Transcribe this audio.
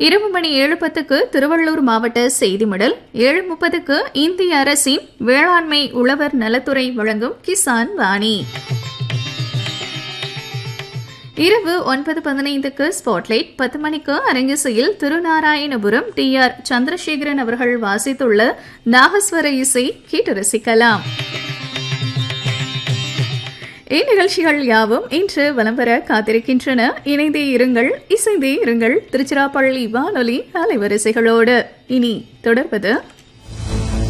இரவு மணி ஏழு பத்துக்கு திருவள்ளூர் மாவட்ட செய்தி மடல் ஏழு முப்பதுக்கு இந்திய அரசின் வேளாண்மை உழவர் நலத்துறை வழங்கும் கிசான் வாணி இரவு ஒன்பது பதினைந்துக்கு ஸ்பாட்லைட் பத்து மணிக்கு அரங்கிசையில் திருநாராயணபுரம் டி ஆர் சந்திரசேகரன் அவர்கள் வாசித்துள்ள நாகஸ்வர இசை கேட்டு ரசிக்கலாம் இந்நிகழ்ச்சிகள் யாவும் இன்று வலம் வர காத்திருக்கின்றன இணைந்தே இருங்கள் இசைந்தே இருங்கள் திருச்சிராப்பள்ளி வானொலி அலைவரிசைகளோடு இனி தொடர்வது